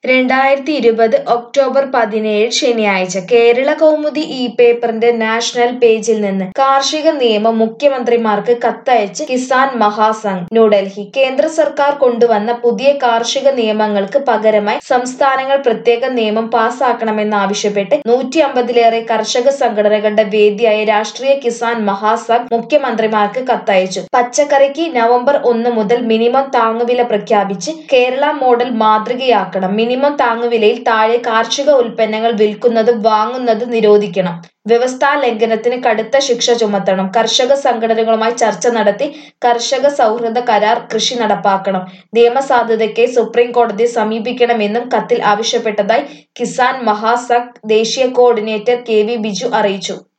രണ്ടായിരത്തി ഇരുപത് ഒക്ടോബർ പതിനേഴ് ശനിയാഴ്ച കേരള കൗമുദി ഇ പേപ്പറിന്റെ നാഷണൽ പേജിൽ നിന്ന് കാർഷിക നിയമം മുഖ്യമന്ത്രിമാർക്ക് കത്തയച്ച് കിസാൻ മഹാസംഘ് ന്യൂഡൽഹി കേന്ദ്ര സർക്കാർ കൊണ്ടുവന്ന പുതിയ കാർഷിക നിയമങ്ങൾക്ക് പകരമായി സംസ്ഥാനങ്ങൾ പ്രത്യേക നിയമം പാസാക്കണമെന്നാവശ്യപ്പെട്ട് നൂറ്റി അമ്പതിലേറെ കർഷക സംഘടനകളുടെ വേദിയായ രാഷ്ട്രീയ കിസാൻ മഹാസംഘ് മുഖ്യമന്ത്രിമാർക്ക് കത്തയച്ചു പച്ചക്കറിക്ക് നവംബർ ഒന്ന് മുതൽ മിനിമം താങ്ങുവില പ്രഖ്യാപിച്ച് കേരള മോഡൽ മാതൃകയാക്കണം മിനിമം താങ്ങുവിലയിൽ താഴെ കാർഷിക ഉൽപ്പന്നങ്ങൾ വിൽക്കുന്നതും വാങ്ങുന്നതും നിരോധിക്കണം വ്യവസ്ഥാ ലംഘനത്തിന് കടുത്ത ശിക്ഷ ചുമത്തണം കർഷക സംഘടനകളുമായി ചർച്ച നടത്തി കർഷക സൗഹൃദ കരാർ കൃഷി നടപ്പാക്കണം നിയമസാധുതയ്ക്ക് സുപ്രീം കോടതിയെ സമീപിക്കണമെന്നും കത്തിൽ ആവശ്യപ്പെട്ടതായി കിസാൻ മഹാസംഘ് ദേശീയ കോർഡിനേറ്റർ കെ വി ബിജു അറിയിച്ചു